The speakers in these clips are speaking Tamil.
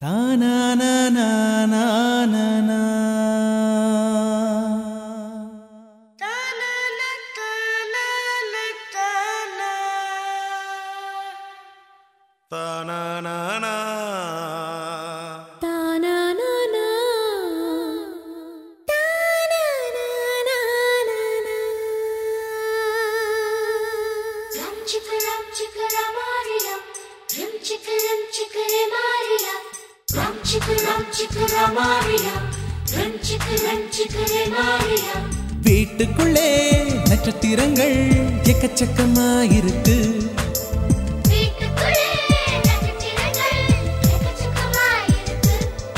தானானானா. தானானானா. Rum chicka rum chicka ramaria. Rum chicka rum chicka ramaria. Rum chicka rum chicka ramaria. Rum chicka rum chicka ramaria. வீட்டுக்குள்ளே நட்சத்திரங்கள் எக்கச்சக்கமாயிருக்கு வீட்டுக்குள்ளே நட்சத்திரங்கள் எக்கச்சக்கமாயிருக்கு.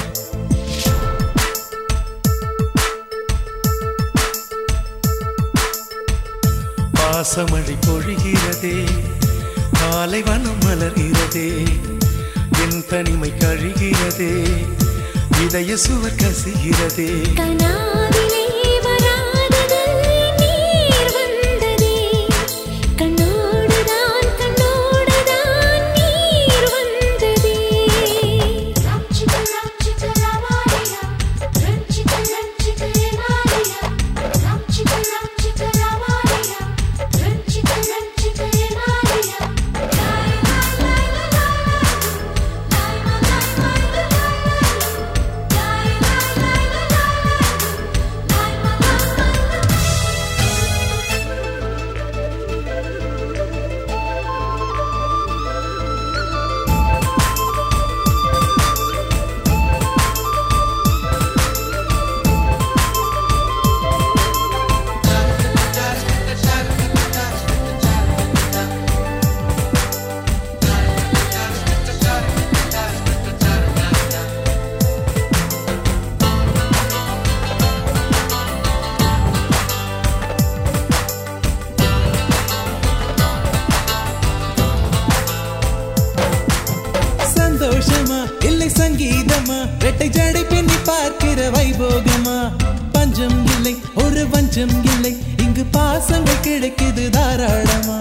பாசமழை பொழிகிறதே பாலைவனம் மலர்கிறதே என் தனிமை கழிகிறதே இதய சுவர் கசிகிறதே கனாவிலே வராதது நீர் வந்ததே கண்ணோடுதான் கண்ணோடுதான் நீர் வந்ததே Rum chicka rum chicka ramaria. Rum chicka rum chicka ramaria. Rum chicka rum chicka ramaria. Rum chicka rum chicka ramaria. Lai lai lai lai lai. Lai lai lai lai lai lai. Lai lai lai lai lai. Lai lai lai lai. சந்தோஷமா இல்லை சங்கீதமா ரெட்டை ஜடை பின்னி பார்க்கிற வைபோகமா பஞ்சம் இல்லை ஒரு வஞ்சம் இல்லை இங்கு பாசங்கள் கிடைக்குது தாராளமா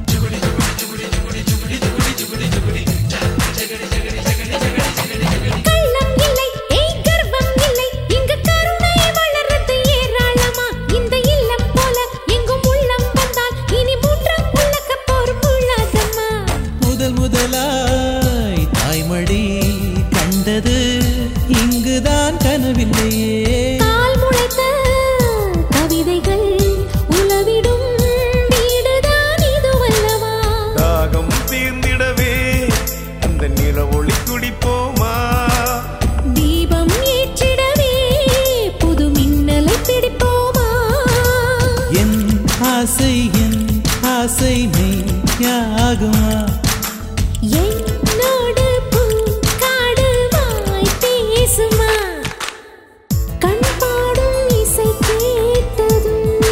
கள்ளம் இல்லை ஏய் கர்வம் இல்லை இங்கு கருணை வளர்றது ஏராளமா இந்த இல்லம் போல எங்கும் உள்ளம் வந்தால் இனி மூன்றாம் உலக போர் உள்ளதம்மா முதல் முதலாய் தாய்மடி கண்டது இங்குதான் கனவில்லையே கால் முளைத்த கவிதைகள் உலவிடும் வீடுதான் இதுவல்லவா தாகம் தீர்ந்திடவே அந்த நில ஒளி குடிப்போமா தீபம் ஏற்றிடவே புது மின்னலை பிடிப்போமா என் ஆசை என் ஆசை மெய்யாகுமா என்னோடு பூக்காடு வாய் பேசுமா கண் பாடும் இசை கேட்டதும்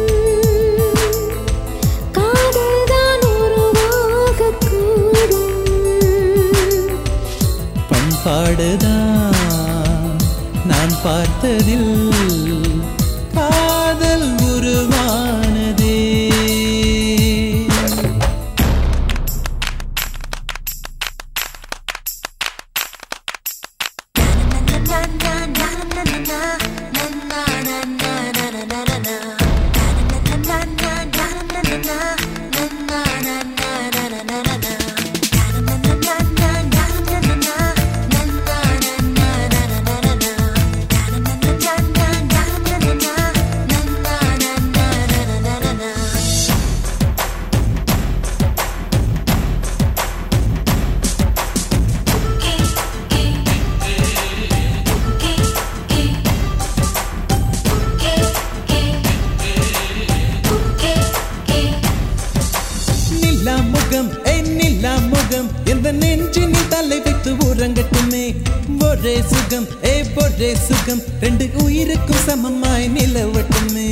காதல்தான் உருவாகக் கூடும் பண்பாடுதான் நான் பார்த்ததில் காதல் உருவானதே நில்லா முகம் ஏ நில்லா முகம் எந்த நெஞ்சினில் தலை வைத்து உறங்கட்டுமே ஒரே சுகம் ஏ ஒரே சுகம் ரெண்டு உயிருக்கும் சமமாய் நிலவட்டுமே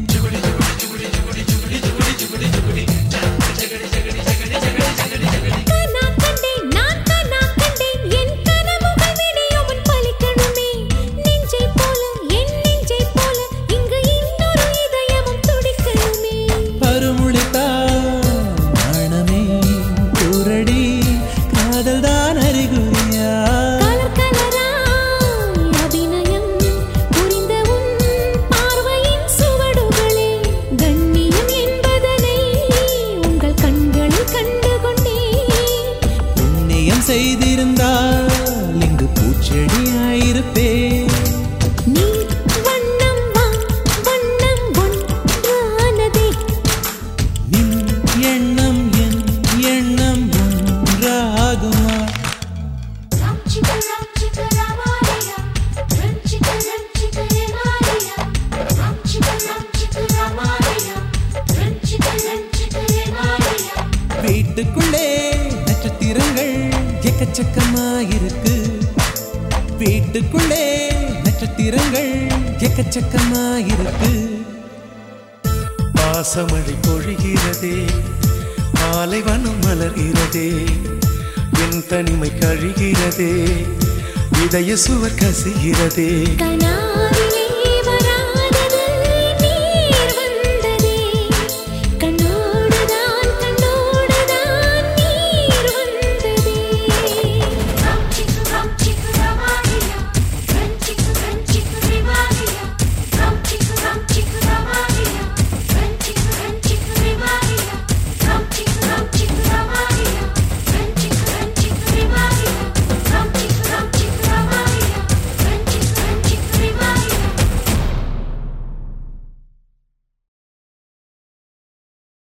கனா கண்டேன் நான் கனா கண்டேன் என் கனவுகள் விடியும் முன் பலிக்கணுமே நெஞ்சை போல என் நெஞ்சை போல இங்கு இன்னொரு இதயமும் துடிக்கணுமே பருமுழித்தான் நாணமே கூரடி காதல் தான் அறிகுறியா கலர் கலர் இருப்பேன் நீ வண்ணம் வா வண்ணம் ஒன்றானதே நின் எண்ணம் என் எண்ணம் ஒன்றாகுமா Ram chicka ram chicka ramaria, ram chicka ram chicka remaria. Ram chicka ram chicka ramaria, ram chicka ram chicka remaria. வீட்டுக்குள்ளே நட்சத்திரங்கள் எக்கச்சக்கமாயிருக்கு வீட்டுக்குள்ளே நட்சத்திரங்கள் எக்கச்சக்கமாயிருக்கு பாசமழை பொழிகிறதே பாலைவனம் மலர்கிறதே என் தனிமை கழிகிறதே இதய சுவர் கசிகிறதே கனா